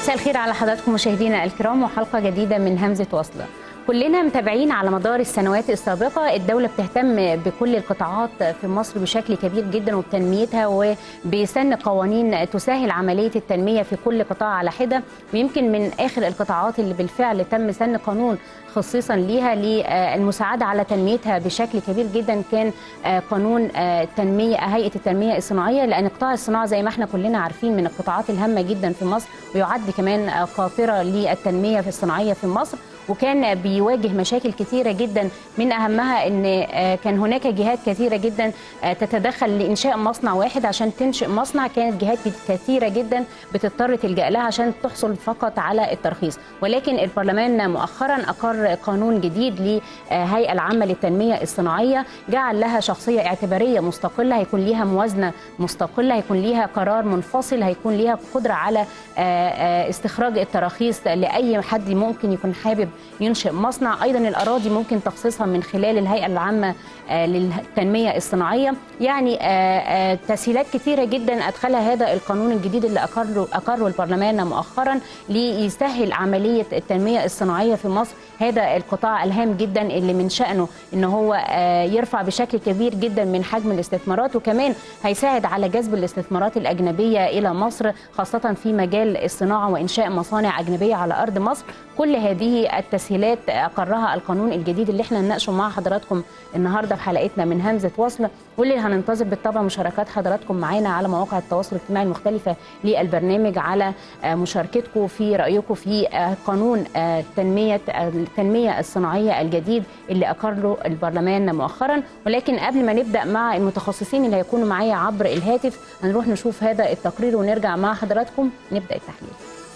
مساء الخير على حضراتكم مشاهدينا الكرام وحلقه جديده من همزه وصله كلنا متابعين على مدار السنوات السابقة الدولة بتهتم بكل القطاعات في مصر بشكل كبير جدا وبتنميتها وبسن قوانين تسهل عملية التنمية في كل قطاع على حدة ويمكن من آخر القطاعات اللي بالفعل تم سن قانون خصيصا ليها للمساعدة على تنميتها بشكل كبير جدا كان قانون التنمية هيئة التنمية الصناعية لأن قطاع الصناعة زي ما احنا كلنا عارفين من القطاعات الهامة جدا في مصر ويعد كمان قاطرة للتنمية في الصناعية في مصر وكان بيواجه مشاكل كثيره جدا من اهمها ان كان هناك جهات كثيره جدا تتدخل لانشاء مصنع واحد عشان تنشئ مصنع كانت جهات كثيره جدا بتضطر تلجا لها عشان تحصل فقط على الترخيص ولكن البرلمان مؤخرا اقر قانون جديد للهيئه العامه للتنميه الصناعيه جعل لها شخصيه اعتباريه مستقله هيكون ليها موازنه مستقله هيكون ليها قرار منفصل هيكون ليها قدره على استخراج التراخيص لاي حد ممكن يكون حابب ينشئ مصنع ايضا الاراضي ممكن تخصيصها من خلال الهيئه العامه للتنميه الصناعيه يعني تسهيلات كثيره جدا ادخلها هذا القانون الجديد اللي اقره اقره البرلمان مؤخرا ليسهل عمليه التنميه الصناعيه في مصر هذا القطاع الهام جدا اللي من شانه ان هو يرفع بشكل كبير جدا من حجم الاستثمارات وكمان هيساعد على جذب الاستثمارات الاجنبيه الى مصر خاصه في مجال الصناعه وانشاء مصانع اجنبيه على ارض مصر كل هذه التسهيلات اقرها القانون الجديد اللي احنا نناقشه مع حضراتكم النهارده في حلقتنا من همزه وصل واللي هننتظر بالطبع مشاركات حضراتكم معانا على مواقع التواصل الاجتماعي المختلفه للبرنامج على مشاركتكم في رايكم في قانون تنميه التنميه الصناعيه الجديد اللي اقره البرلمان مؤخرا ولكن قبل ما نبدا مع المتخصصين اللي هيكونوا معايا عبر الهاتف هنروح نشوف هذا التقرير ونرجع مع حضراتكم نبدا التحليل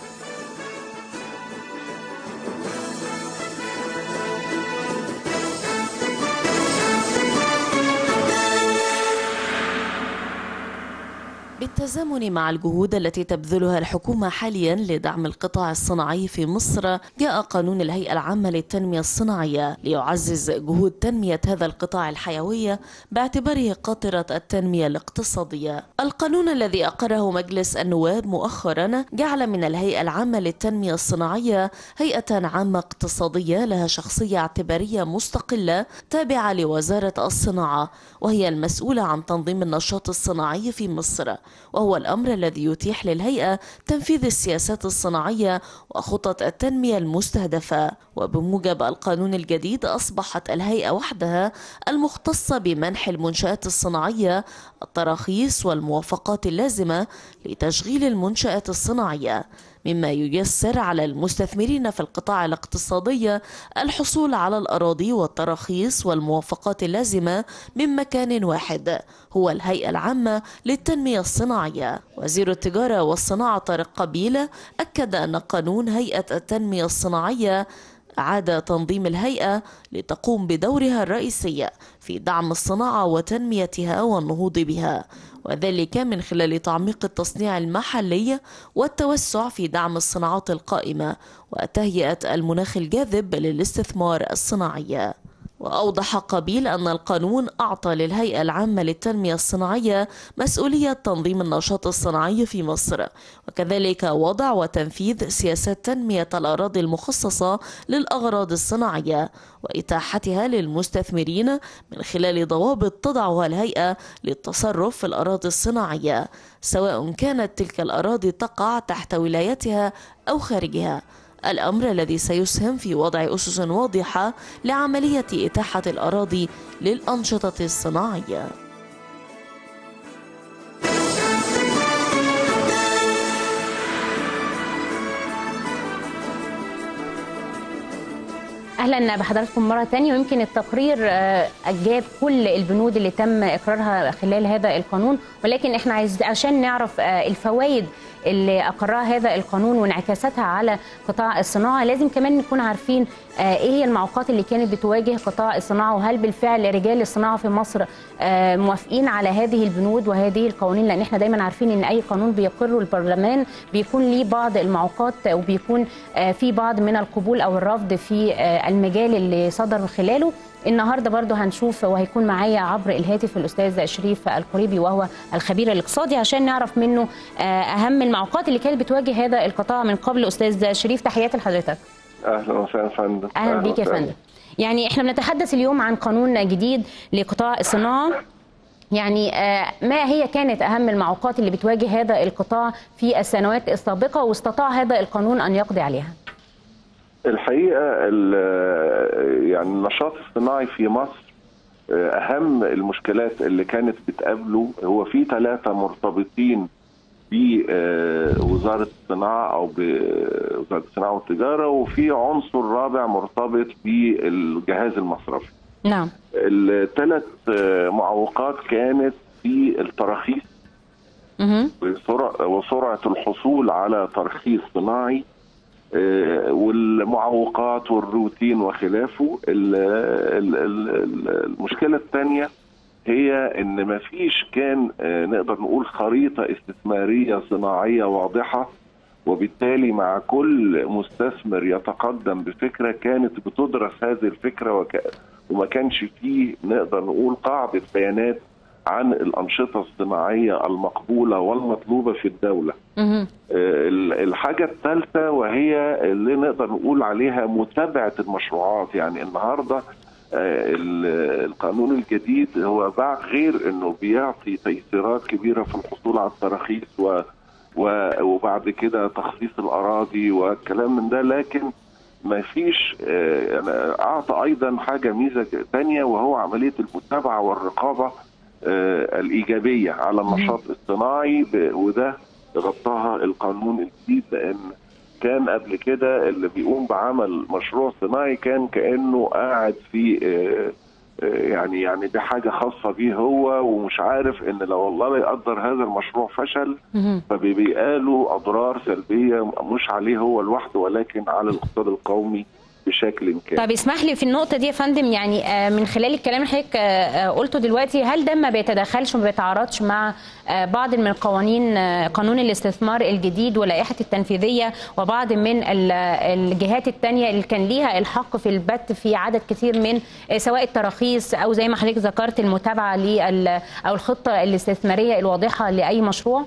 بالتزامن مع الجهود التي تبذلها الحكومة حاليا لدعم القطاع الصناعي في مصر جاء قانون الهيئة العامة للتنمية الصناعية ليعزز جهود تنمية هذا القطاع الحيوي باعتباره قاطرة التنمية الاقتصادية القانون الذي أقره مجلس النواب مؤخرا جعل من الهيئة العامة للتنمية الصناعية هيئة عامة اقتصادية لها شخصية اعتبارية مستقلة تابعة لوزارة الصناعة وهي المسؤولة عن تنظيم النشاط الصناعي في مصر وهو الأمر الذي يتيح للهيئة تنفيذ السياسات الصناعية وخطط التنمية المستهدفة وبموجب القانون الجديد أصبحت الهيئة وحدها المختصة بمنح المنشآت الصناعية التراخيص والموافقات اللازمة لتشغيل المنشآت الصناعية مما ييسر على المستثمرين في القطاع الاقتصادي الحصول على الأراضي والتراخيص والموافقات اللازمة من مكان واحد هو الهيئة العامة للتنمية الصناعية وزير التجارة والصناعة طارق قبيل أكد أن قانون هيئة التنمية الصناعية أعاد تنظيم الهيئة لتقوم بدورها الرئيسي في دعم الصناعة وتنميتها والنهوض بها وذلك من خلال تعميق التصنيع المحلي والتوسع في دعم الصناعات القائمة وتهيئة المناخ الجاذب للاستثمار الصناعي وأوضح قبيل أن القانون أعطى للهيئة العامة للتنمية الصناعية مسؤولية تنظيم النشاط الصناعي في مصر وكذلك وضع وتنفيذ سياسات تنمية الأراضي المخصصة للأغراض الصناعية وإتاحتها للمستثمرين من خلال ضوابط تضعها الهيئة للتصرف في الأراضي الصناعية سواء كانت تلك الأراضي تقع تحت ولايتها أو خارجها الأمر الذي سيسهم في وضع أسس واضحة لعملية إتاحة الأراضي للأنشطة الصناعية اهلا بحضراتكم مره ثانيه ويمكن التقرير جاب كل البنود اللي تم اقرارها خلال هذا القانون ولكن احنا عايز عشان نعرف الفوائد اللي اقرها هذا القانون وانعكاساتها على قطاع الصناعه لازم كمان نكون عارفين ايه هي المعوقات اللي كانت بتواجه قطاع الصناعه وهل بالفعل رجال الصناعه في مصر موافقين على هذه البنود وهذه القوانين لان احنا دايما عارفين ان اي قانون بيقره البرلمان بيكون ليه بعض المعوقات وبيكون في بعض من القبول او الرفض في المجال اللي صدر من خلاله النهارده برضو هنشوف وهيكون معايا عبر الهاتف الاستاذ شريف القريبي وهو الخبير الاقتصادي عشان نعرف منه اهم المعوقات اللي كانت بتواجه هذا القطاع من قبل استاذ شريف تحياتي لحضرتك اهلا وسهلا فندم اهلا بيك يا فندم يعني احنا بنتحدث اليوم عن قانون جديد لقطاع الصناعه يعني ما هي كانت اهم المعوقات اللي بتواجه هذا القطاع في السنوات السابقه واستطاع هذا القانون ان يقضي عليها الحقيقه يعني النشاط الصناعي في مصر اهم المشكلات اللي كانت بتقابله هو في ثلاثه مرتبطين بوزاره الصناعه او بوزاره الصناعه والتجاره وفي عنصر رابع مرتبط بالجهاز المصرفي. نعم. الثلاث معوقات كانت في التراخيص وسرعه الحصول على ترخيص صناعي والمعوقات والروتين وخلافه المشكله الثانيه هي ان ما فيش كان نقدر نقول خريطه استثماريه صناعيه واضحه وبالتالي مع كل مستثمر يتقدم بفكره كانت بتدرس هذه الفكره وك... وما كانش فيه نقدر نقول قاعده بيانات عن الانشطه الصناعيه المقبوله والمطلوبه في الدوله. الحاجه الثالثه وهي اللي نقدر نقول عليها متابعه المشروعات يعني النهارده القانون الجديد هو بعد غير انه بيعطي تيسيرات كبيره في الحصول على التراخيص و وبعد كده تخصيص الاراضي والكلام من ده لكن ما فيش اعطى ايضا حاجه ميزه ثانيه وهو عمليه المتابعه والرقابه الايجابيه على النشاط الصناعي وده غطاها القانون الجديد لان كان قبل كده اللي بيقوم بعمل مشروع صناعي كان كانه قاعد في يعني يعني دي حاجه خاصه بيه هو ومش عارف ان لو والله لا يقدر هذا المشروع فشل فبيبقى له اضرار سلبيه مش عليه هو لوحده ولكن على الاقتصاد القومي بشكل كامل. طب اسمح لي في النقطه دي يا فندم يعني من خلال الكلام اللي حضرتك قلته دلوقتي هل ده ما بيتدخلش وما بيتعارضش مع بعض من القوانين قانون الاستثمار الجديد واللائحه التنفيذيه وبعض من الجهات الثانيه اللي كان ليها الحق في البت في عدد كثير من سواء التراخيص او زي ما حضرتك ذكرت المتابعه لل او الخطه الاستثماريه الواضحه لاي مشروع؟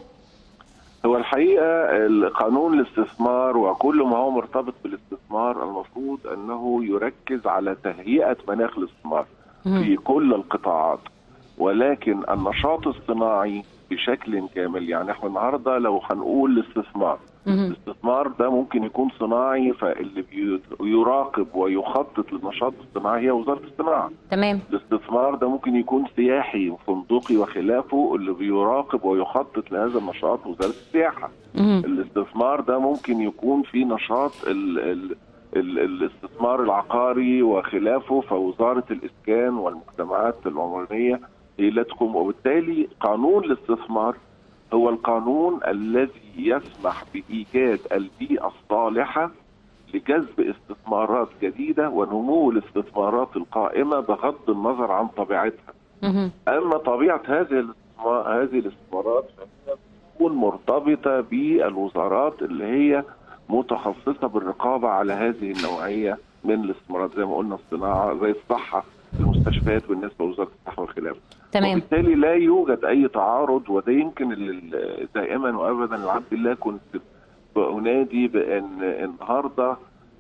هو الحقيقه قانون الاستثمار وكل ما هو مرتبط بالاستثمار المفروض انه يركز على تهيئه مناخ الاستثمار في كل القطاعات ولكن النشاط الصناعي بشكل كامل يعني احنا النهارده لو هنقول الاستثمار الاستثمار ده ممكن يكون صناعي فاللي يراقب ويخطط للنشاط الصناعي هي وزاره الصناعه تمام الاستثمار ده ممكن يكون سياحي وفندقي وخلافه اللي بيراقب ويخطط لهذا النشاط وزاره السياحه مم. الاستثمار ده ممكن يكون في نشاط ال ال ال الاستثمار العقاري وخلافه فوزاره الاسكان والمجتمعات العمرانيه هي اللي تقوم وبالتالي قانون الاستثمار هو القانون الذي يسمح بايجاد البيئه الصالحه لجذب استثمارات جديده ونمو الاستثمارات القائمه بغض النظر عن طبيعتها. مهم. اما طبيعه هذه الاستثمار هذه الاستثمارات فهي تكون مرتبطه بالوزارات اللي هي متخصصه بالرقابه على هذه النوعيه من الاستثمارات زي ما قلنا الصناعه زي الصحه المستشفيات بالنسبه لوزاره الصحه والخلافه. تمام وبالتالي لا يوجد اي تعارض وده يمكن اللي دائما وابدا العبد الله كنت بنادي بان النهارده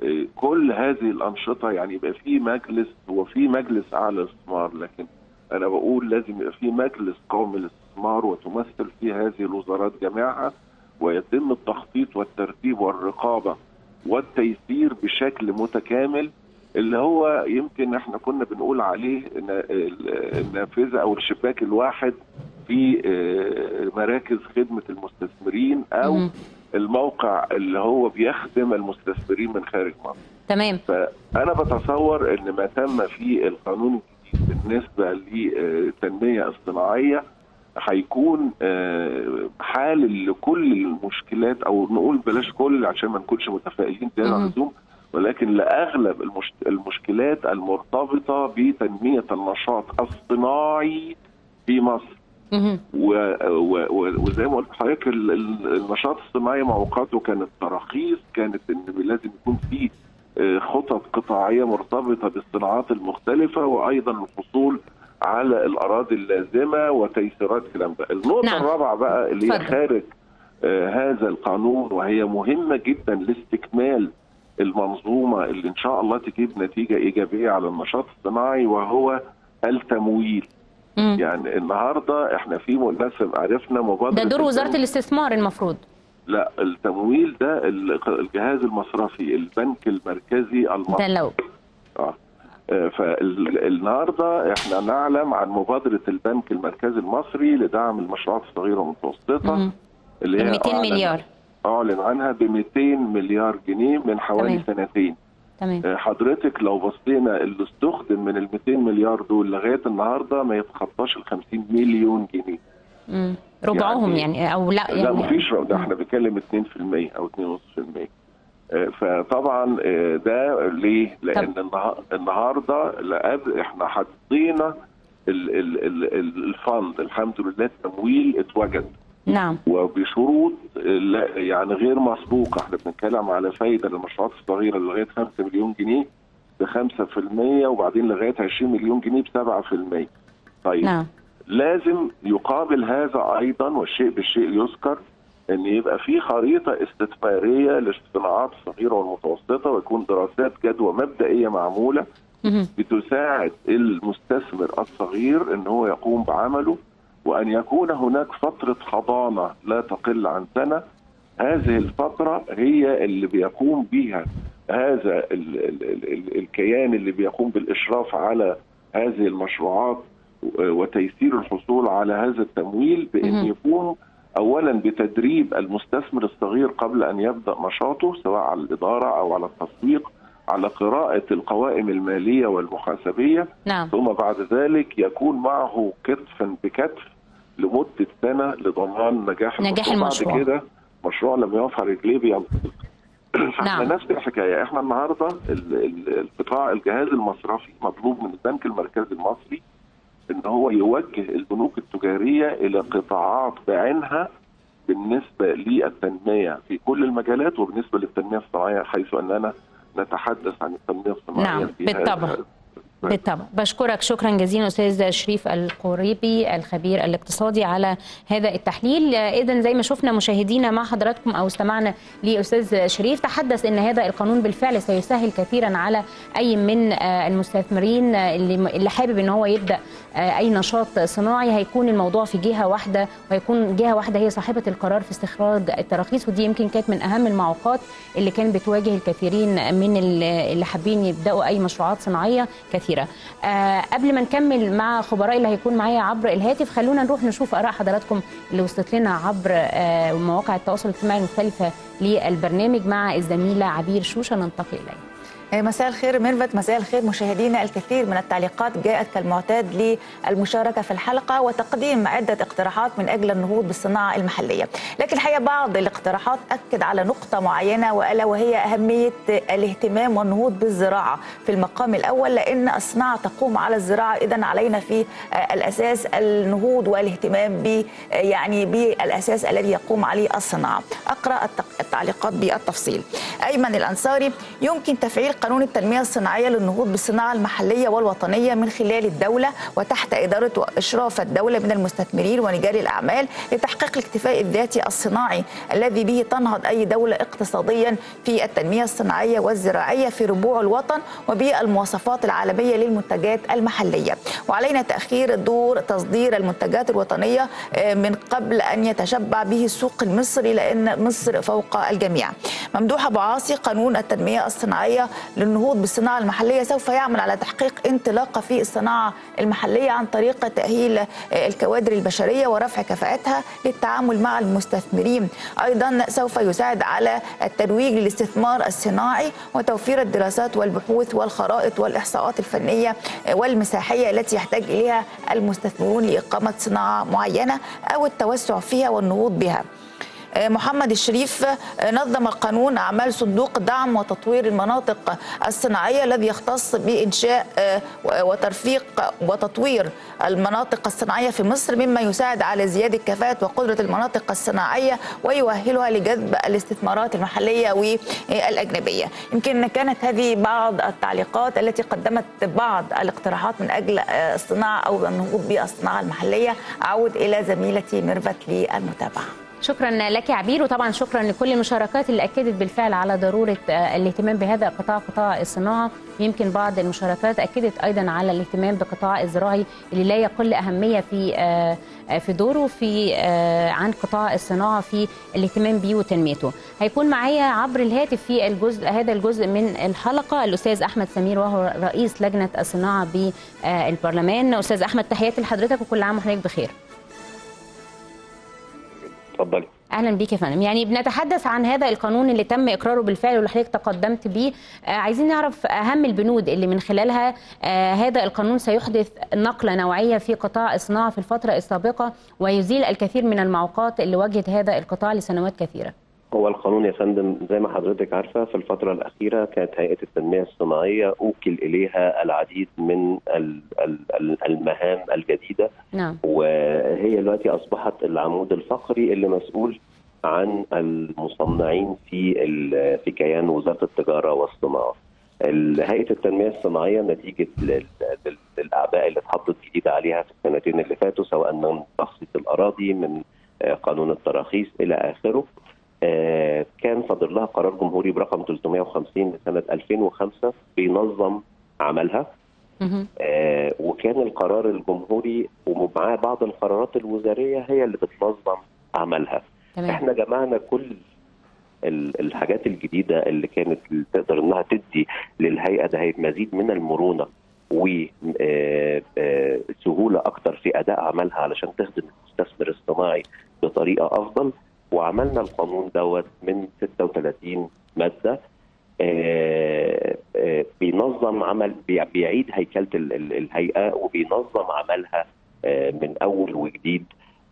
كل هذه الانشطه يعني يبقى في مجلس هو في مجلس اعلى للاستثمار لكن انا بقول لازم يبقى في مجلس قومي للاستثمار وتمثل فيه هذه الوزارات جميعها ويتم التخطيط والترتيب والرقابه والتيسير بشكل متكامل اللي هو يمكن احنا كنا بنقول عليه النافذه او الشباك الواحد في مراكز خدمه المستثمرين او مم. الموقع اللي هو بيخدم المستثمرين من خارج مصر. تمام فانا بتصور ان ما تم في القانون الجديد بالنسبه للتنميه الصناعيه هيكون حال لكل المشكلات او نقول بلاش كل عشان ما نكونش متفائلين زياده عن اللزوم ولكن لاغلب المش... المشكلات المرتبطه بتنميه النشاط الصناعي في مصر. و... و... و... وزي ما قلت لحضرتك ال... النشاط الصناعي معوقاته كانت تراخيص كانت ان لازم يكون في آه، خطط قطاعيه مرتبطه بالصناعات المختلفه وايضا الحصول على الاراضي اللازمه وتيسيرات الكلام ده. النقطه نعم. الرابعه بقى اللي هي اتفضل. خارج آه، هذا القانون وهي مهمه جدا لاستكمال المنظومه اللي ان شاء الله تجيب نتيجه ايجابيه على النشاط الصناعي وهو التمويل. مم. يعني النهارده احنا في ناس عرفنا مبادره ده دور وزاره التمويل. الاستثمار المفروض لا التمويل ده ال- الجهاز المصرفي البنك المركزي ده المصري لو آه. آه، فالنهارده احنا نعلم عن مبادره البنك المركزي المصري لدعم المشروعات الصغيره والمتوسطه مم. اللي هي 200 أعلن- مليار اعلن عنها ب 200 مليار جنيه من حوالي تمام. سنتين تمام آه، حضرتك لو بصينا اللي استخدم من ال 200 مليار دول لغايه النهارده ما يتخطاش ال 50 مليون جنيه مم. ربعهم يعني- يعني او لا يعني لا مفيش ده احنا بنتكلم 2% او 2.5% آه، فطبعا آه، ده ليه؟ لان النها- النهارده لقب احنا حطينا ال- ال- ال- ال- الفند الحمد لله التمويل اتوجد نعم وبشروط آه، لا- يعني غير مسبوقه احنا بنتكلم على فايده للمشروعات الصغيره لغايه 5 مليون جنيه ب 5% وبعدين لغايه 20 مليون جنيه ب 7% طيب نعم لازم يقابل هذا ايضا والشيء بالشيء يذكر ان يبقى في خريطه استثماريه للصناعات الصغيره والمتوسطه ويكون دراسات جدوى مبدئيه معموله مهم. بتساعد المستثمر الصغير ان هو يقوم بعمله وان يكون هناك فتره حضانه لا تقل عن سنه هذه الفتره هي اللي بيقوم بها هذا ال ال ال ال الكيان اللي بيقوم بالاشراف على هذه المشروعات وتيسير الحصول على هذا التمويل بان مهم. يكون اولا بتدريب المستثمر الصغير قبل ان يبدا نشاطه سواء على الاداره او على التسويق على قراءه القوائم الماليه والمحاسبيه نعم ثم بعد ذلك يكون معه كتفا بكتف لمده سنه لضمان نجاح نجاح المشروع. المشروع. بعد كده مشروع لما يقف على رجليه بينطلق فاحنا نعم. نفس الحكايه احنا النهارده ال- ال- القطاع الجهاز المصرفي مطلوب من البنك المركزي المصري ان هو يوجه البنوك التجاريه الى قطاعات بعينها بالنسبه للتنميه في كل المجالات وبالنسبه للتنميه الصناعيه حيث اننا نتحدث عن التنميه الصناعيه نعم، في هذا- بالطبع. بالطبع بشكرك شكرا جزيلا استاذ شريف القريبي الخبير الاقتصادي على هذا التحليل اذا زي ما شفنا مشاهدينا مع حضراتكم او استمعنا لاستاذ شريف تحدث ان هذا القانون بالفعل سيسهل كثيرا على اي من آه، المستثمرين آه، اللي اللي حابب ان هو يبدا آه، اي نشاط صناعي هيكون الموضوع في جهه واحده وهيكون جهه واحده هي صاحبه القرار في استخراج التراخيص ودي يمكن كانت من اهم المعوقات اللي كان بتواجه الكثيرين من ال- اللي حابين يبداوا اي مشروعات صناعيه كثيره. آه قبل ما نكمل مع خبراء اللي هيكون معايا عبر الهاتف خلونا نروح نشوف اراء حضراتكم اللي وصلت لنا عبر آه مواقع التواصل الاجتماعي المختلفه للبرنامج مع الزميله عبير شوشه ننتقل اليه. مساء الخير ميرفت مساء الخير مشاهدينا الكثير من التعليقات جاءت كالمعتاد للمشاركة في الحلقة وتقديم عدة اقتراحات من أجل النهوض بالصناعة المحلية لكن الحقيقة بعض الاقتراحات أكد على نقطة معينة وألا وهي أهمية الاهتمام والنهوض بالزراعة في المقام الأول لأن الصناعة تقوم على الزراعة إذا علينا في الأساس النهوض والاهتمام ب يعني بالأساس الذي يقوم عليه الصناعة أقرأ التق- التعليقات بالتفصيل أيمن الأنصاري يمكن تفعيل قانون التنمية الصناعية للنهوض بالصناعة المحلية والوطنية من خلال الدولة وتحت إدارة وإشراف الدولة من المستثمرين ورجال الأعمال لتحقيق الاكتفاء الذاتي الصناعي الذي به تنهض أي دولة اقتصاديا في التنمية الصناعية والزراعية في ربوع الوطن وبالمواصفات العالمية للمنتجات المحلية وعلينا تأخير دور تصدير المنتجات الوطنية آه، من قبل أن يتشبع به السوق المصري لأن مصر فوق الجميع ممدوح أبو عاصي قانون التنمية الصناعية للنهوض بالصناعة المحلية سوف يعمل على تحقيق انطلاقة في الصناعة المحلية عن طريق تأهيل آه، الكوادر البشرية ورفع كفاءتها للتعامل مع المستثمرين أيضا سوف يساعد على الترويج للاستثمار الصناعي وتوفير الدراسات والبحوث والخرائط والإحصاءات الفنية آه، والمساحية التي يحتاج إليها المستثمرون لإقامة صناعة معينة أو التوسع فيها والنهوض بها محمد الشريف نظم القانون أعمال صندوق دعم وتطوير المناطق الصناعية الذي يختص بإنشاء وترفيق وتطوير المناطق الصناعية في مصر مما يساعد على زيادة كفاءة وقدرة المناطق الصناعية ويؤهلها لجذب الاستثمارات المحلية والأجنبية يمكن كانت هذه بعض التعليقات التي قدمت بعض الاقتراحات من أجل الصناعة أو النهوض بالصناعة المحلية أعود إلى زميلتي ميرفت للمتابعة شكرا لك عبير وطبعا شكرا لكل المشاركات اللي اكدت بالفعل على ضروره الاهتمام بهذا القطاع قطاع الصناعه يمكن بعض المشاركات اكدت ايضا على الاهتمام بالقطاع الزراعي اللي لا يقل اهميه في في دوره في عن قطاع الصناعه في الاهتمام به وتنميته هيكون معايا عبر الهاتف في الجزء هذا الجزء من الحلقه الاستاذ احمد سمير وهو رئيس لجنه الصناعه بالبرلمان استاذ احمد تحياتي لحضرتك وكل عام وحضرتك بخير اتفضلي اهلا بيك يا فندم يعني بنتحدث عن هذا القانون اللي تم اقراره بالفعل واللي حضرتك تقدمت بيه آه عايزين نعرف اهم البنود اللي من خلالها آه هذا القانون سيحدث نقله نوعيه في قطاع الصناعه في الفتره السابقه ويزيل الكثير من المعوقات اللي واجهت هذا القطاع لسنوات كثيره هو القانون يا فندم زي ما حضرتك عارفه في الفتره الاخيره كانت هيئه التنميه الصناعيه اوكل اليها العديد من المهام الجديده نعم وهي دلوقتي اصبحت العمود الفقري اللي مسؤول عن المصنعين في في كيان وزاره التجاره والصناعه. هيئه التنميه الصناعيه نتيجه للاعباء اللي اتحطت جديد عليها في السنتين اللي فاتوا سواء من تخصيص الاراضي من قانون التراخيص الى اخره. كان صدر لها قرار جمهوري برقم 350 لسنه 2005 بينظم عملها آه وكان القرار الجمهوري ومعاه بعض القرارات الوزاريه هي اللي بتنظم عملها تمام. احنا جمعنا كل الحاجات الجديده اللي كانت تقدر انها تدي للهيئه ده مزيد من المرونه وسهوله اكتر في اداء عملها علشان تخدم المستثمر الصناعي بطريقه افضل وعملنا القانون دوت من 36 ماده آآ آآ بينظم عمل بيعيد هيكله الهيئه وبينظم عملها من اول وجديد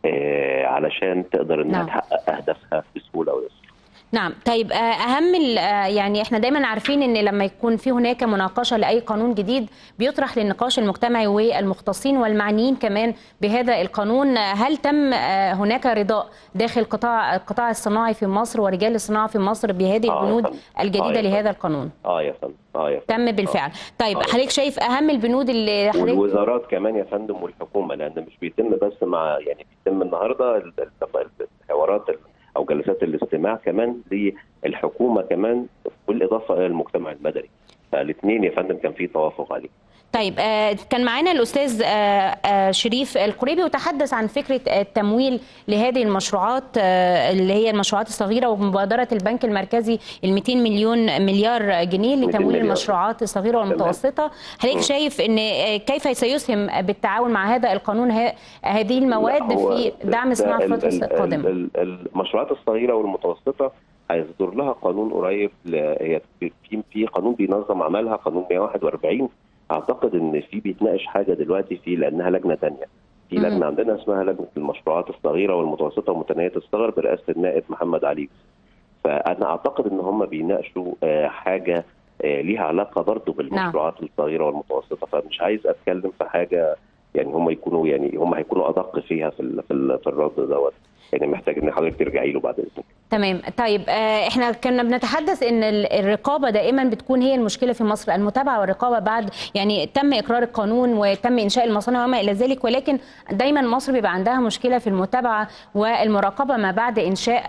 علشان تقدر انها نعم. تحقق اهدافها بسهوله ويسر. نعم طيب اهم يعني احنا دايما عارفين ان لما يكون في هناك مناقشه لاي قانون جديد بيطرح للنقاش المجتمعي والمختصين والمعنيين كمان بهذا القانون هل تم هناك رضاء داخل قطاع القطاع الصناعي في مصر ورجال الصناعه في مصر بهذه آه البنود آه الجديده لهذا القانون اه يا فندم اه يا فندم تم بالفعل طيب آه. حضرتك شايف اهم البنود اللي حضرتك والوزارات كمان يا فندم والحكومه لان مش بيتم بس مع يعني بيتم النهارده الحوارات او جلسات الاستماع كمان للحكومه كمان بالاضافه الى المجتمع المدني فالاثنين يا فندم كان في توافق عليه طيب آه كان معانا الاستاذ آه آه شريف القريبي وتحدث عن فكره التمويل لهذه المشروعات اللي هي المشروعات الصغيره ومبادره البنك المركزي ال 200 مليون مليار جنيه لتمويل مليار. المشروعات الصغيره والمتوسطه حضرتك شايف ان كيف سيسهم بالتعاون مع هذا القانون هذه المواد في دعم صناعه الفتره القادمه المشروعات الصغيره والمتوسطه هيصدر لها قانون قريب هي في في قانون بينظم عملها قانون 141 اعتقد ان في بيتناقش حاجه دلوقتي في لانها لجنه ثانيه في لجنه عندنا اسمها لجنه المشروعات الصغيره والمتوسطه ومتناهيه الصغر برئاسه النائب محمد علي فانا اعتقد ان هم بيناقشوا حاجه ليها علاقه برضه بالمشروعات نعم. الصغيره والمتوسطه فمش عايز اتكلم في حاجه يعني هم يكونوا يعني هم هيكونوا ادق فيها في ال في, ال في الرد دوت يعني محتاج ان حضرتك ترجعي له بعد اذنك تمام طيب احنا كنا بنتحدث ان الرقابه دائما بتكون هي المشكله في مصر المتابعه والرقابه بعد يعني تم اقرار القانون وتم انشاء المصانع وما الى ذلك ولكن دايما مصر بيبقى عندها مشكله في المتابعه والمراقبه ما بعد انشاء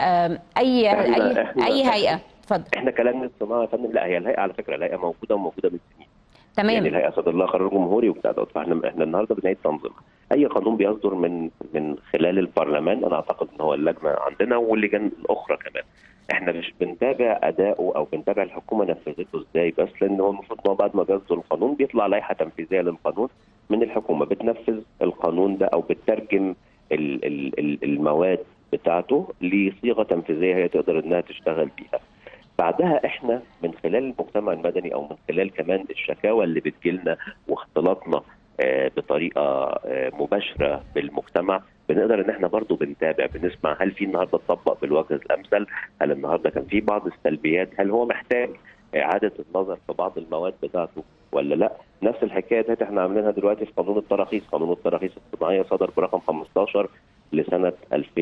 اي إحنا اي إحنا اي هيئه اتفضل احنا كلامنا الصناعه يا فندم لا هي الهيئه على فكره الهيئه موجوده وموجوده من سنين تمام يعني الهيئه صدر لها قرار جمهوري وبتاع دوت فاحنا احنا النهارده بنعيد تنظيمها اي قانون بيصدر من من خلال البرلمان انا اعتقد ان هو اللجنه عندنا واللجان الاخرى كمان احنا مش بنتابع اداؤه او بنتابع الحكومه نفذته ازاي بس لان هو المفروض ان هو بعد ما بيصدر القانون بيطلع لائحه تنفيذيه للقانون من الحكومه بتنفذ القانون ده او بتترجم ال- ال- ال- المواد بتاعته لصيغه تنفيذيه هي تقدر انها تشتغل بيها. بعدها احنا من خلال المجتمع المدني او من خلال كمان الشكاوى اللي بتجيلنا واختلاطنا آه، بطريقه آه، مباشره بالمجتمع بنقدر ان احنا برضو بنتابع بنسمع هل في النهارده اتطبق بالوجه الامثل هل النهارده كان في بعض السلبيات هل هو محتاج اعاده النظر في بعض المواد بتاعته ولا لا نفس الحكايه ديت احنا عاملينها دلوقتي في قانون التراخيص قانون التراخيص الصناعيه صدر برقم 15 لسنه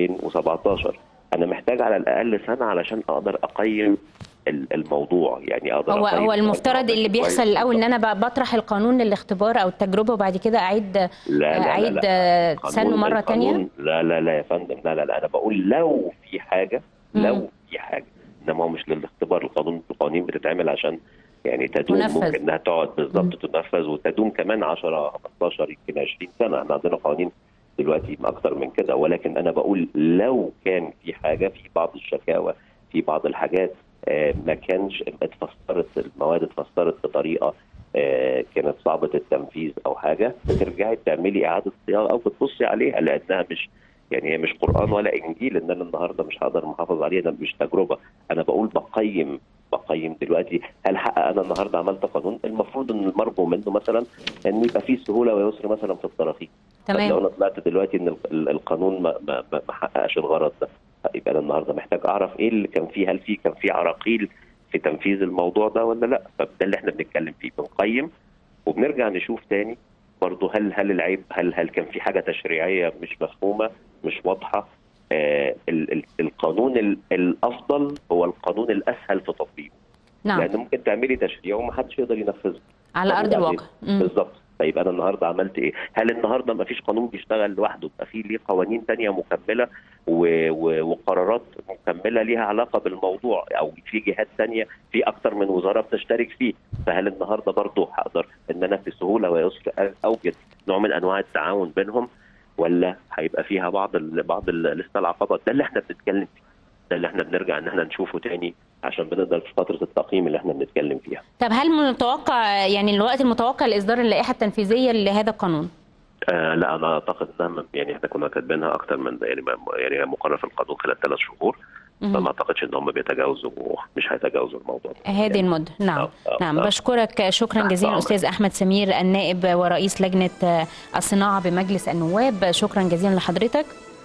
2017 انا محتاج على الاقل سنه علشان اقدر اقيم ال- الموضوع يعني اقدر هو أقيم هو المفترض اللي كويس. بيحصل الاول ان انا ب- بطرح القانون للاختبار او التجربه وبعد كده اعيد لا لا لا اعيد لا. سنه قانون- مره تانية القانون- لا لا لا يا فندم لا لا لا انا بقول لو في حاجه مم. لو في حاجه انما هو مش للاختبار القانون القوانين بتتعمل عشان يعني تدوم تنفذ. ممكن انها تقعد بالظبط تنفذ وتدوم كمان 10 15 يمكن 20 سنه احنا عندنا قوانين دلوقتي اكتر من كده ولكن انا بقول لو كان في حاجه في بعض الشكاوى في بعض الحاجات آه، ما كانش اتفسرت المواد اتفسرت بطريقه آه، كانت صعبه التنفيذ او حاجه بترجعي تعملي اعاده صياغه او بتبصي عليها لانها مش يعني هي مش قران ولا انجيل ان انا النهارده مش هقدر محافظ عليها ده مش تجربه انا بقول بقيم بقيم دلوقتي هل حقق انا النهارده عملت قانون المفروض ان المرجو منه مثلا ان يبقى فيه سهوله ويسر مثلا في التراخيص طب لو تمام انا طلعت دلوقتي ان ال- ال- القانون ما ما ما ما حققش الغرض ده يبقى انا النهارده محتاج اعرف ايه اللي كان فيه هل في كان في عراقيل في تنفيذ الموضوع ده ولا لا فده اللي احنا بنتكلم فيه بنقيم وبنرجع نشوف تاني برضه هل هل العيب هل هل كان في حاجه تشريعيه مش مفهومه مش واضحه آه ال ال القانون ال الافضل هو القانون الاسهل في تطبيقه نعم لان ممكن تعملي تشريع ومحدش يقدر ينفذه على طب ارض وبعدين؟ الواقع مم. بالظبط طيب انا النهارده عملت ايه؟ هل النهارده ما فيش قانون بيشتغل لوحده؟ يبقى في ليه قوانين تانية مكمله و... و... وقرارات مكمله ليها علاقه بالموضوع او في جهات تانية في اكتر من وزاره بتشترك فيه، فهل النهارده برضه هقدر ان انا في سهوله ويسر اوجد نوع من انواع التعاون بينهم ولا هيبقى فيها بعض ال... بعض ال... لسه العقبات ده اللي احنا بنتكلم فيه ده اللي احنا بنرجع ان احنا نشوفه تاني عشان بنقدر في فتره التقييم اللي احنا بنتكلم فيها. طب هل متوقع يعني الوقت المتوقع لاصدار اللائحه التنفيذيه لهذا القانون آه لا انا اعتقد انها من- يعني احنا كنا كاتبينها اكتر من يعني ما- يعني مقرر في القانون خلال ثلاث شهور مهم. فما اعتقدش ان هم بيتجاوزوا مش هيتجاوزوا الموضوع ده هذه يعني المدة نعم آه، آه، نعم آه. بشكرك شكرا تحت جزيلا أمرك. أستاذ أحمد سمير النائب ورئيس لجنة آه، الصناعة بمجلس النواب شكرا جزيلا لحضرتك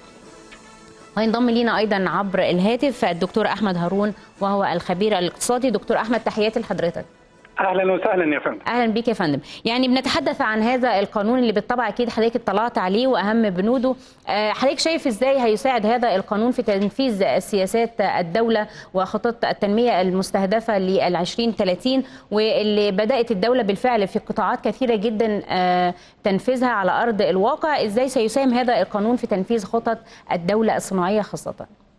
وينضم لينا أيضا عبر الهاتف الدكتور أحمد هارون وهو الخبير الاقتصادي دكتور أحمد تحياتي لحضرتك اهلا وسهلا يا فندم اهلا بك يا فندم يعني بنتحدث عن هذا القانون اللي بالطبع اكيد حضرتك اطلعت عليه واهم بنوده آه، حضرتك شايف ازاي هيساعد هذا القانون في تنفيذ سياسات الدوله وخطط التنميه المستهدفه ل 2030 واللي بدات الدوله بالفعل في قطاعات كثيره جدا آه، تنفيذها على ارض الواقع ازاي سيساهم هذا القانون في تنفيذ خطط الدوله الصناعيه خاصه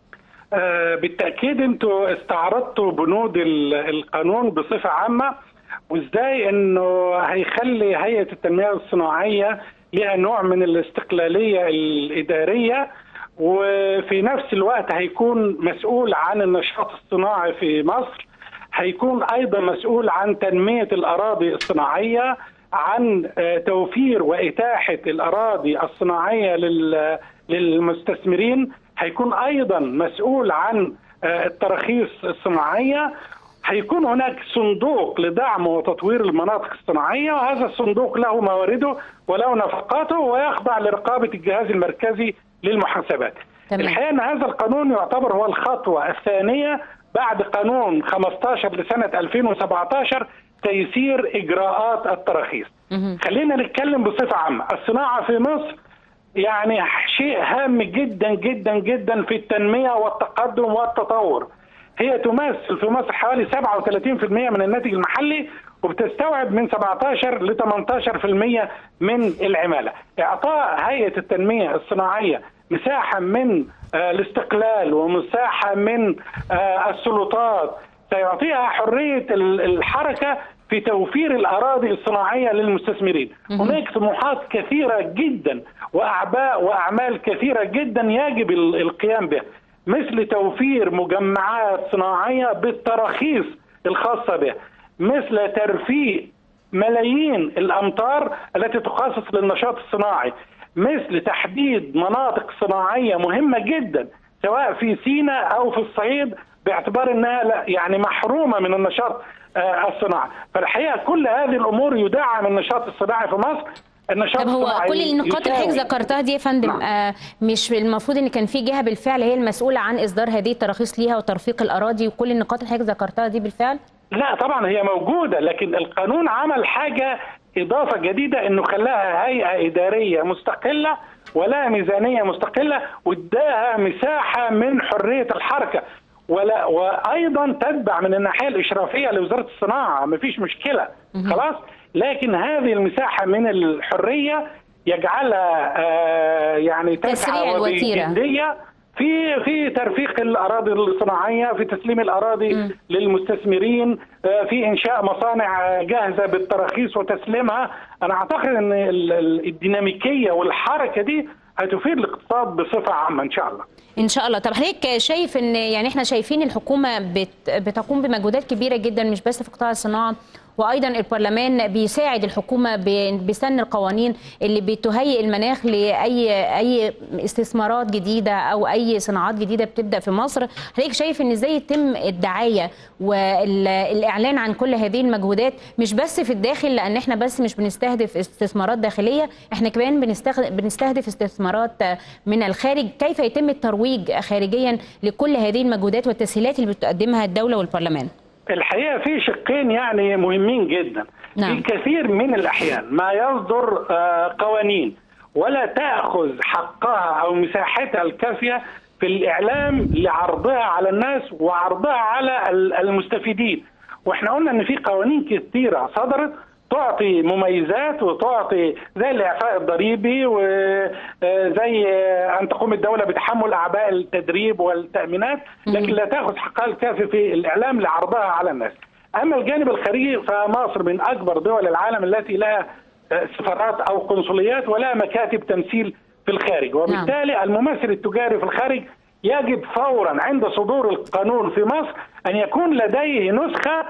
آه بالتاكيد انتوا استعرضتوا بنود ال- القانون بصفه عامه وازاي انه هيخلي هيئه التنميه الصناعيه لها نوع من الاستقلاليه الاداريه وفي نفس الوقت هيكون مسؤول عن النشاط الصناعي في مصر هيكون ايضا مسؤول عن تنميه الاراضي الصناعيه عن آه، توفير واتاحه الاراضي الصناعيه لل- للمستثمرين هيكون ايضا مسؤول عن آه، التراخيص الصناعيه هيكون هناك صندوق لدعم وتطوير المناطق الصناعيه وهذا الصندوق له موارده وله نفقاته ويخضع لرقابه الجهاز المركزي للمحاسبات. تمام. الحقيقه ان هذا القانون يعتبر هو الخطوه الثانيه بعد قانون 15 لسنه 2017 تيسير اجراءات التراخيص. مهم. خلينا نتكلم بصفه عامه، الصناعه في مصر يعني شيء هام جدا جدا جدا في التنميه والتقدم والتطور. هي تمثل في مصر حوالي 37% من الناتج المحلي وبتستوعب من 17 ل 18% من العماله. اعطاء هيئه التنميه الصناعيه مساحه من آه، الاستقلال ومساحه من آه، السلطات سيعطيها حريه ال- الحركه في توفير الاراضي الصناعيه للمستثمرين. هناك طموحات كثيره جدا واعباء واعمال كثيره جدا يجب ال- القيام بها مثل توفير مجمعات صناعيه بالتراخيص الخاصه بها مثل ترفيه ملايين الامتار التي تخصص للنشاط الصناعي مثل تحديد مناطق صناعيه مهمه جدا سواء في سيناء او في الصعيد باعتبار انها لا- يعني محرومه من النشاط آه، الصناعي، فالحقيقه كل هذه الامور يدعم النشاط الصناعي في مصر النشاط طب هو الصناعي كل النقاط اللي حضرتك يساوي. ذكرتها دي يا فندم نعم. آه مش المفروض ان كان في جهه بالفعل هي المسؤوله عن اصدار هذه التراخيص ليها وترفيق الاراضي وكل النقاط اللي حضرتك ذكرتها دي بالفعل؟ لا طبعا هي موجوده لكن القانون عمل حاجه اضافه جديده انه خلاها هيئه اداريه مستقله ولا ميزانيه مستقله واداها مساحه من حريه الحركه ولا وايضا تتبع من الناحيه الاشرافيه لوزاره الصناعه مفيش مشكله خلاص لكن هذه المساحه من الحريه يجعلها آه يعني تسريع تسعى الوتيرة. وبجديه في في ترفيق الاراضي الصناعيه في تسليم الاراضي للمستثمرين آه، في انشاء مصانع آه، جاهزه بالتراخيص وتسليمها انا اعتقد ان ال- ال- الديناميكيه والحركه دي هتفيد الاقتصاد بصفه عامه ان شاء الله ان شاء الله طب حضرتك شايف ان يعني احنا شايفين الحكومه بت بتقوم بمجهودات كبيره جدا مش بس في قطاع الصناعه وايضا البرلمان بيساعد الحكومه ب- بسن القوانين اللي بتهيئ المناخ لاي اي استثمارات جديده او اي صناعات جديده بتبدا في مصر حضرتك شايف ان ازاي يتم الدعايه والاعلان عن كل هذه المجهودات مش بس في الداخل لان احنا بس مش بنستهدف استثمارات داخليه احنا كمان بنستخ- بنستهدف استثمارات من الخارج كيف يتم الترويج خارجيا لكل هذه المجهودات والتسهيلات اللي بتقدمها الدوله والبرلمان الحقيقه في شقين يعني مهمين جدا نعم. في كثير من الاحيان ما يصدر آه، قوانين ولا تاخذ حقها او مساحتها الكافيه في الاعلام لعرضها على الناس وعرضها على ال- المستفيدين واحنا قلنا ان في قوانين كثيره صدرت تعطي مميزات وتعطي زي الاعفاء الضريبي وزي ان تقوم الدوله بتحمل اعباء التدريب والتامينات لكن لا تاخذ حقها الكافي في الاعلام لعرضها على الناس. اما الجانب الخارجي فمصر من اكبر دول العالم التي لها سفارات او قنصليات ولا مكاتب تمثيل في الخارج وبالتالي الممثل التجاري في الخارج يجب فورا عند صدور القانون في مصر ان يكون لديه نسخه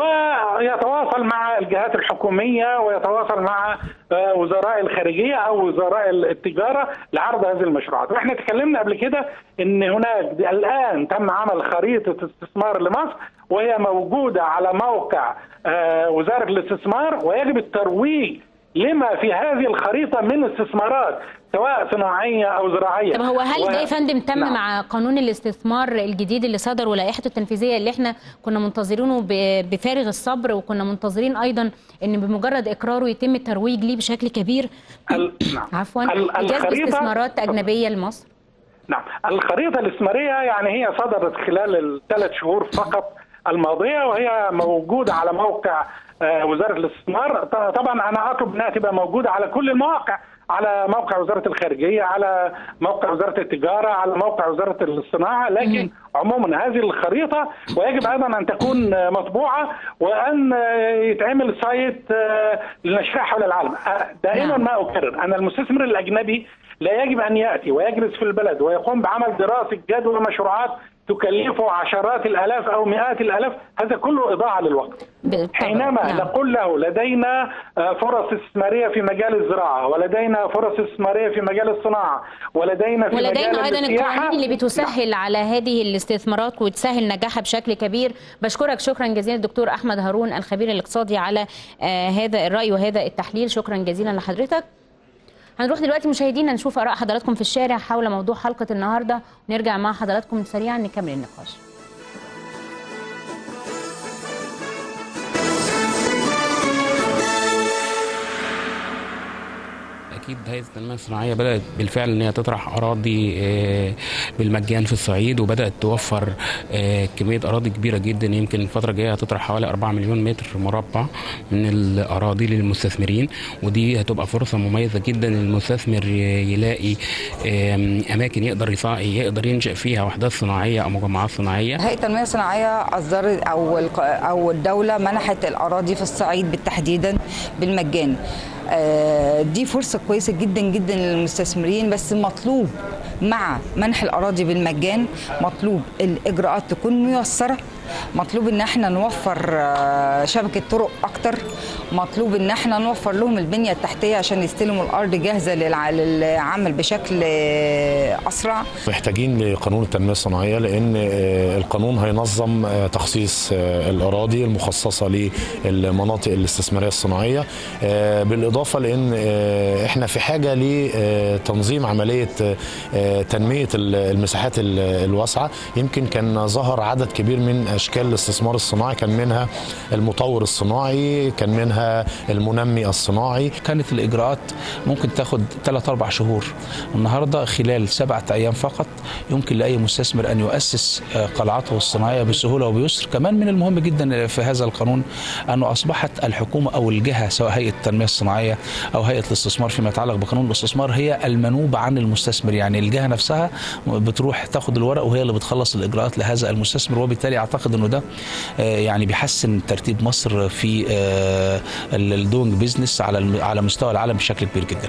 ويتواصل مع الجهات الحكوميه ويتواصل مع آه، وزراء الخارجيه او وزراء التجاره لعرض هذه المشروعات، واحنا تكلمنا قبل كده ان هناك الان تم عمل خريطه استثمار لمصر وهي موجوده على موقع آه، وزاره الاستثمار ويجب الترويج لما في هذه الخريطه من استثمارات سواء صناعيه او زراعيه طب هو هل و- ده يا فندم تم نعم. مع قانون الاستثمار الجديد اللي صدر ولائحته التنفيذيه اللي احنا كنا منتظرينه ب- بفارغ الصبر وكنا منتظرين ايضا ان بمجرد اقراره يتم الترويج ليه بشكل كبير ال- نعم. عفوا ال- ايجاز الخريطة- استثمارات اجنبيه لمصر نعم الخريطة الاستثمارية يعني هي صدرت خلال الثلاث شهور فقط الماضية وهي موجودة على موقع آه، وزارة الاستثمار ط- طبعا أنا أطلب أنها تبقى موجودة على كل المواقع على موقع وزارة الخارجية على موقع وزارة التجارة على موقع وزارة الصناعة لكن عموما هذه الخريطة ويجب أيضا أن تكون آه، مطبوعة وأن آه، يتعمل سايت آه، لنشرها حول العالم آه، دائما نعم. ما أكرر أن المستثمر الأجنبي لا يجب ان ياتي ويجلس في البلد ويقوم بعمل دراسه جدوى مشروعات تكلفه عشرات الالاف او مئات الالاف هذا كله اضاعه للوقت بالطبع. حينما نعم. نقول له لدينا آه، فرص استثماريه في مجال الزراعه ولدينا فرص استثماريه في مجال الصناعه ولدينا في ولدينا مجال ايضا السياحة. القوانين اللي بتسهل على هذه الاستثمارات وتسهل نجاحها بشكل كبير بشكرك شكرا جزيلا الدكتور احمد هارون الخبير الاقتصادي على آه هذا الراي وهذا التحليل شكرا جزيلا لحضرتك هنروح دلوقتي مشاهدينا نشوف اراء حضراتكم في الشارع حول موضوع حلقه النهارده ونرجع مع حضراتكم سريعا نكمل النقاش اكيد هيئه التنميه الصناعيه بدات بالفعل ان هي تطرح اراضي آه، بالمجان في الصعيد وبدات توفر آه، كميه اراضي كبيره جدا يمكن الفتره الجايه هتطرح حوالي 4 مليون متر مربع من الاراضي للمستثمرين ودي هتبقى فرصه مميزه جدا للمستثمر ي- يلاقي آم، اماكن يقدر يصع- يقدر ينشا فيها وحدات صناعيه او مجمعات صناعيه هيئة التنمية الصناعية أصدرت أو الق- أو الدولة منحت الأراضي في الصعيد بالتحديدا بالمجان. آه، دي فرصة كويسة جدا جدا للمستثمرين بس مطلوب مع منح الأراضي بالمجان مطلوب الإجراءات تكون ميسرة مطلوب ان احنا نوفر آه، شبكه طرق اكتر مطلوب ان احنا نوفر لهم البنيه التحتيه عشان يستلموا الارض جاهزه للع- للعمل بشكل آه، اسرع محتاجين لقانون التنميه الصناعيه لان آه، القانون هينظم آه، تخصيص آه، الاراضي المخصصه للمناطق الاستثماريه الصناعيه آه، بالاضافه لان آه، احنا في حاجه لتنظيم عمليه آه، آه، تنميه ال- المساحات ال- الواسعه يمكن كان ظهر عدد كبير من اشكال الاستثمار الصناعي كان منها المطور الصناعي كان منها المنمي الصناعي كانت الاجراءات ممكن تاخد 3 4 شهور النهارده خلال سبعة ايام فقط يمكن لاي مستثمر ان يؤسس آه، قلعته الصناعيه بسهوله وبيسر كمان من المهم جدا في هذا القانون انه اصبحت الحكومه او الجهه سواء هيئه التنميه الصناعيه او هيئه الاستثمار فيما يتعلق بقانون الاستثمار هي المنوبه عن المستثمر يعني الجهه نفسها بتروح تاخد الورق وهي اللي بتخلص الاجراءات لهذا المستثمر وبالتالي اعتقد انه ده آه، يعني بيحسن ترتيب مصر في الدوينج بيزنس على الم- على مستوى العالم بشكل كبير جدا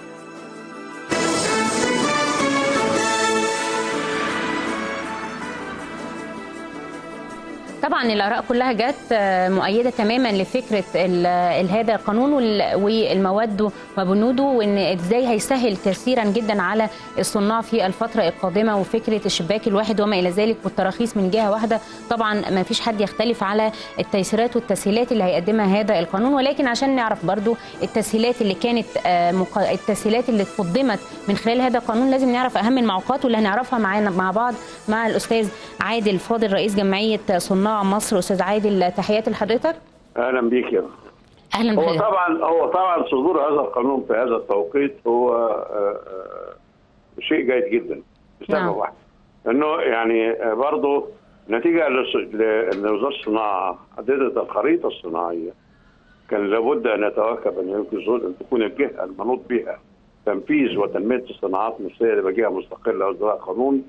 طبعا الاراء كلها جت آه، مؤيده تماما لفكره ال- ال- هذا القانون وال- والمواد وبنوده وان ازاي هيسهل كثيرا جدا على الصناع في الفتره القادمه وفكره الشباك الواحد وما الى ذلك والتراخيص من جهه واحده طبعا ما فيش حد يختلف على التيسيرات والتسهيلات اللي هيقدمها هذا القانون ولكن عشان نعرف برضو التسهيلات اللي كانت آه، مق- التسهيلات اللي قدمت من خلال هذا القانون لازم نعرف اهم المعوقات واللي هنعرفها معانا مع بعض مع الاستاذ عادل فاضل رئيس جمعيه صناع مصر استاذ عادل تحياتي لحضرتك اهلا بيك يا اهلا هو بحضرتك طبعا هو طبعا صدور هذا القانون في هذا التوقيت هو آه، آه، شيء جيد جدا لسبب نعم. واحد انه يعني آه، برضه نتيجه لص- ل- ان وزاره الصناعه حددت الخريطه الصناعيه كان لابد ان يتواكب ان يمكن ان تكون الجهه المنوط بها تنفيذ وتنميه الصناعات المصريه اللي جهه مستقله واصدراء قانون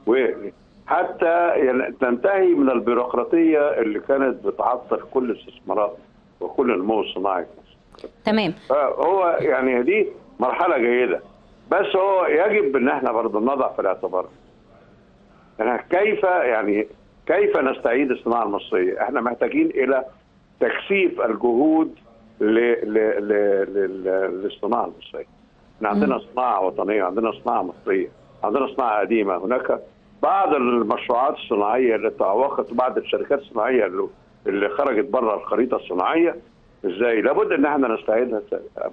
وحتى ين- تنتهي من البيروقراطيه اللي كانت بتعطل كل الاستثمارات وكل النمو الصناعي في مصر. تمام هو يعني دي مرحله جيده بس هو يجب ان احنا برضه نضع في الاعتبار يعني كيف يعني كيف نستعيد الصناعه المصريه؟ احنا محتاجين الى تكثيف الجهود ل... ل... ل... ل... للصناعه المصريه. احنا عندنا صناعه وطنيه، عندنا صناعه مصريه، عندنا صناعه قديمه، هناك بعض المشروعات الصناعيه اللي تعوقت بعض الشركات الصناعيه اللي, اللي خرجت بره الخريطه الصناعيه ازاي؟ لابد ان احنا نستعيدها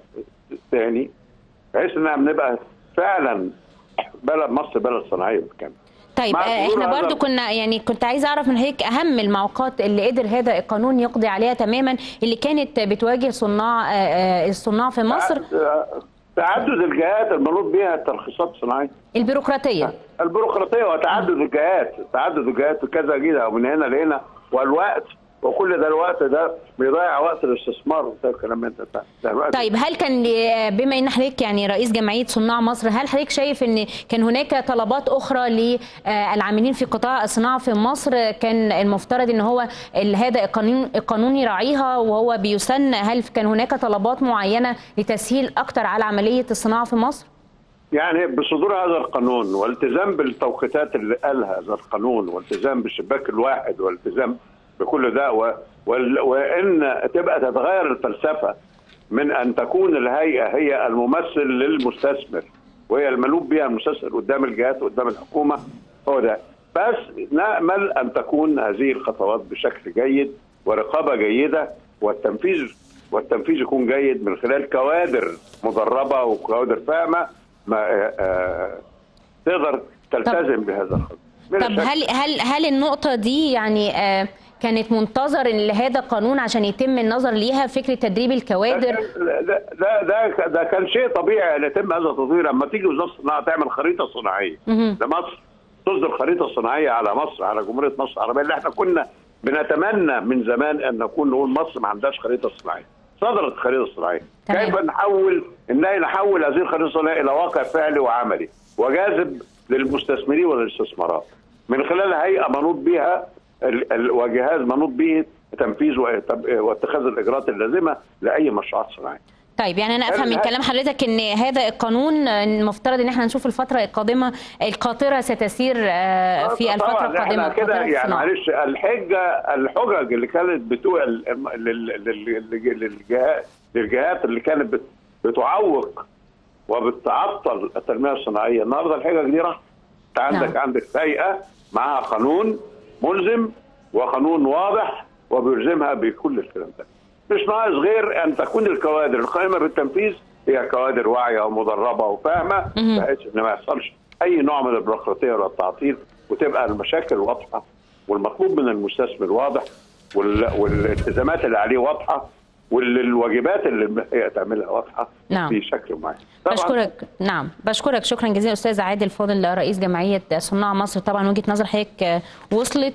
تاني بحيث انها بنبقى فعلا بلد مصر بلد صناعيه بالكامل. طيب مع آه، ظهور احنا هذا- برضو كنا يعني كنت عايزه اعرف من هيك اهم المعوقات اللي قدر هذا القانون يقضي عليها تماما اللي كانت بتواجه صناع آه، آه، الصناع في مصر تعدد الجهات المنوط بها الترخيصات الصناعيه البيروقراطيه البيروقراطيه وتعدد الجهات تعدد الجهات في كذا جهه ومن هنا لهنا والوقت وكل ده الوقت ده بيضيع وقت الاستثمار وده الكلام انت ده طيب هل كان ل- بما ان حضرتك يعني رئيس جمعيه صناع مصر هل حضرتك شايف ان كان هناك طلبات اخرى للعاملين في قطاع الصناعه في مصر كان المفترض ان هو ال- هذا القانون القانون يراعيها وهو بيسن هل كان هناك طلبات معينه لتسهيل اكتر على عمليه الصناعه في مصر؟ يعني بصدور هذا القانون والالتزام بالتوقيتات اللي قالها هذا القانون والالتزام بالشباك الواحد والالتزام بكل ده و... وال... وان تبقى تتغير الفلسفه من ان تكون الهيئه هي الممثل للمستثمر وهي الملوب بها المستثمر قدام الجهات وقدام الحكومه هو ده بس نامل ان تكون هذه الخطوات بشكل جيد ورقابه جيده والتنفيذ والتنفيذ يكون جيد من خلال كوادر مدربه وكوادر فاهمه ما آه، آه، تقدر تلتزم بهذا الخطوة من طب الشك- هل هل هل النقطه دي يعني آه، كانت منتظر ان لهذا القانون عشان يتم النظر ليها فكره تدريب الكوادر ده ده ده, ده كان شيء طبيعي ان يتم هذا التطوير لما تيجي وزاره الصناعه تعمل خريطه صناعيه مهم. لمصر تصدر خريطه صناعيه على مصر على جمهوريه مصر العربيه اللي احنا كنا بنتمنى من زمان ان نكون نقول مصر ما عندهاش خريطه صناعيه صدرت الخريطه الصناعيه تمام. كيف نحول ان نحول هذه الخريطه الصناعيه الى واقع فعلي وعملي وجاذب للمستثمرين والاستثمارات من خلال هيئه منوط بها ال- ال- وجهاز منوط به تنفيذ وإت- واتخاذ الاجراءات اللازمه لاي مشروعات صناعيه طيب يعني انا افهم من كلام حضرتك ان هذا القانون المفترض ان احنا نشوف الفتره القادمه القاطره ستسير آه، في الفتره طبعا القادمه احنا كده قاطرة يعني الصناعة. معلش الحجه الحجج اللي كانت بتوع ال- لل- لل- لل- للجهات للجهات اللي كانت بت- بتعوق وبتعطل التنميه الصناعيه النهارده الحجج دي راحت انت عندك نعم. عندك هيئه معاها قانون ملزم وقانون واضح وبيلزمها بكل الكلام ده مش ناقص غير ان تكون الكوادر القائمه بالتنفيذ هي كوادر واعيه ومدربه وفاهمه مهم. بحيث ان ما يحصلش اي نوع من البيروقراطيه ولا التعطيل وتبقى المشاكل واضحه والمطلوب من المستثمر واضح وال... والالتزامات اللي عليه واضحه والواجبات اللي هي تعملها واضحه نعم. بشكل معين طبعاً بشكرك نعم بشكرك شكرا جزيلا استاذ عادل فاضل رئيس جمعيه صناع مصر طبعا وجهه نظر حضرتك آه، وصلت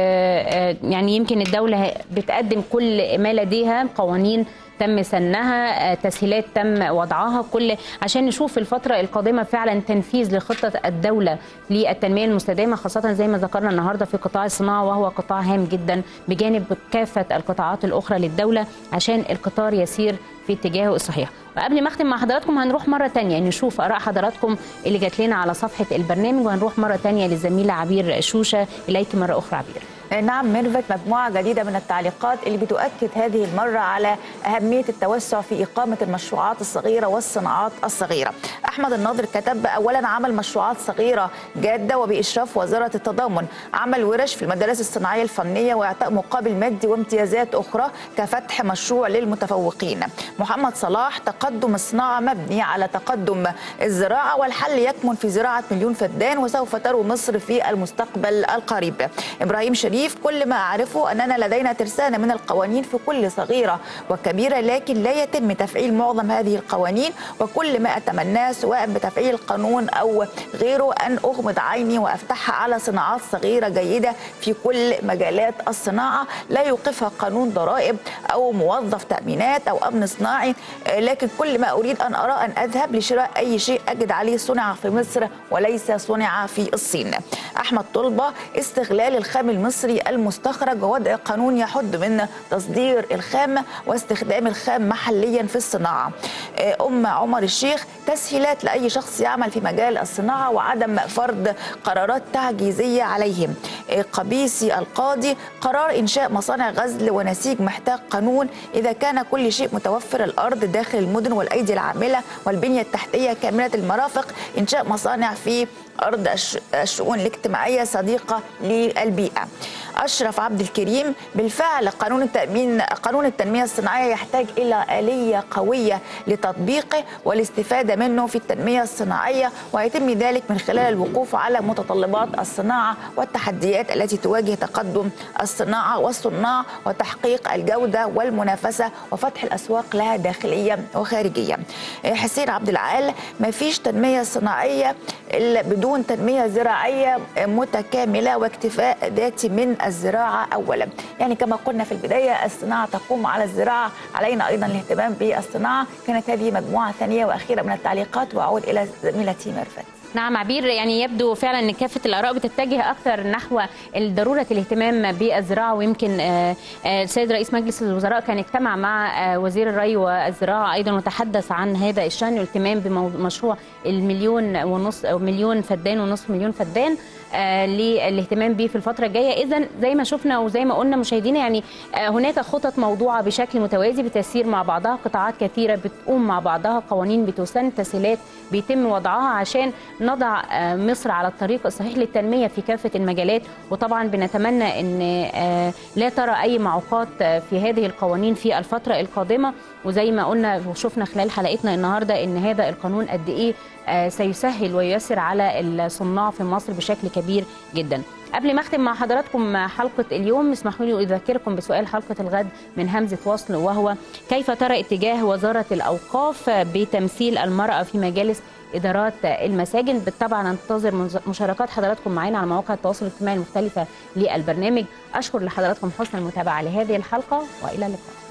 ويعني يمكن الدوله بتقدم كل ما لديها قوانين تم سنها آه، تسهيلات تم وضعها كل عشان نشوف الفترة القادمة فعلا تنفيذ لخطة الدولة للتنمية المستدامة خاصة زي ما ذكرنا النهاردة في قطاع الصناعة وهو قطاع هام جدا بجانب كافة القطاعات الأخرى للدولة عشان القطار يسير في اتجاهه الصحيح وقبل ما اختم مع حضراتكم هنروح مرة تانية نشوف آراء حضراتكم اللي جات لنا على صفحة البرنامج وهنروح مرة تانية للزميلة عبير شوشة إليك مرة أخرى عبير نعم ميرفت مجموعة جديدة من التعليقات اللي بتؤكد هذه المرة على أهمية التوسع في إقامة المشروعات الصغيرة والصناعات الصغيرة أحمد الناظر كتب أولا عمل مشروعات صغيرة جادة وبإشراف وزارة التضامن عمل ورش في المدارس الصناعية الفنية وإعطاء مقابل مادي وامتيازات أخرى كفتح مشروع للمتفوقين محمد صلاح تقدم الصناعة مبني على تقدم الزراعة والحل يكمن في زراعة مليون فدان وسوف تروي مصر في المستقبل القريب إبراهيم شريف كل ما أعرفه أننا لدينا ترسانة من القوانين في كل صغيرة وكبيرة لكن لا يتم تفعيل معظم هذه القوانين وكل ما أتمناه سواء بتفعيل القانون أو غيره أن أغمض عيني وأفتحها على صناعات صغيرة جيدة في كل مجالات الصناعة لا يوقفها قانون ضرائب أو موظف تأمينات أو أمن صناعي آه، لكن كل ما أريد أن أرى أن أذهب لشراء أي شيء أجد عليه صنع في مصر وليس صنع في الصين أحمد طلبة استغلال الخام المصري المستخرج ووضع قانون يحد من تصدير الخام واستخدام الخام محليا في الصناعة آه، أم عمر الشيخ تسهيلات لأي شخص يعمل في مجال الصناعة وعدم فرض قرارات تعجيزية عليهم آه، قبيسي القاضي قرار إنشاء مصانع غزل ونسيج محتاج قانون إذا كان كل شيء متوفر الأرض داخل المدن والأيدي العاملة والبنية التحتية كاملة المرافق إنشاء مصانع في أرض الش- الشؤون الاجتماعية صديقة للبيئة أشرف عبد الكريم بالفعل قانون التأمين قانون التنمية الصناعية يحتاج إلى آلية قوية لتطبيقه والاستفادة منه في التنمية الصناعية ويتم ذلك من خلال الوقوف على متطلبات الصناعة والتحديات التي تواجه تقدم الصناعة والصناع وتحقيق الجودة والمنافسة وفتح الأسواق لها داخليا وخارجيا حسين عبد العال ما فيش تنمية صناعية إلا بدون تنمية زراعية متكاملة واكتفاء ذاتي من الزراعة أولا يعني كما قلنا في البداية الصناعة تقوم على الزراعة علينا أيضا الاهتمام بالصناعة كانت هذه مجموعة ثانية وأخيرة من التعليقات وأعود إلى زميلتي ميرفت نعم عبير يعني يبدو فعلا ان كافه الاراء بتتجه اكثر نحو ضروره الاهتمام بالزراعه ويمكن آه، آه، السيد رئيس مجلس الوزراء كان اجتمع مع آه، وزير الري والزراعه ايضا وتحدث عن هذا الشان والاهتمام بمشروع المليون ونص او مليون فدان ونصف مليون فدان آه، للاهتمام به في الفتره الجايه اذا زي ما شفنا وزي ما قلنا مشاهدينا يعني آه، هناك خطط موضوعه بشكل متوازي بتسير مع بعضها قطاعات كثيره بتقوم مع بعضها قوانين بتسن تسهيلات بيتم وضعها عشان نضع آه، مصر على الطريق الصحيح للتنميه في كافه المجالات وطبعا بنتمنى ان آه، لا ترى اي معوقات آه، في هذه القوانين في الفتره القادمه وزي ما قلنا وشفنا خلال حلقتنا النهارده ان هذا القانون قد ايه آه، سيسهل وييسر على الصناع في مصر بشكل كبير جدا قبل ما اختم مع حضراتكم حلقه اليوم اسمحوا لي اذكركم بسؤال حلقه الغد من همزه وصل وهو كيف ترى اتجاه وزاره الاوقاف بتمثيل المراه في مجالس ادارات المساجد بالطبع ننتظر مشاركات حضراتكم معنا على مواقع التواصل الاجتماعي المختلفه للبرنامج اشكر لحضراتكم حسن المتابعه لهذه الحلقه والى اللقاء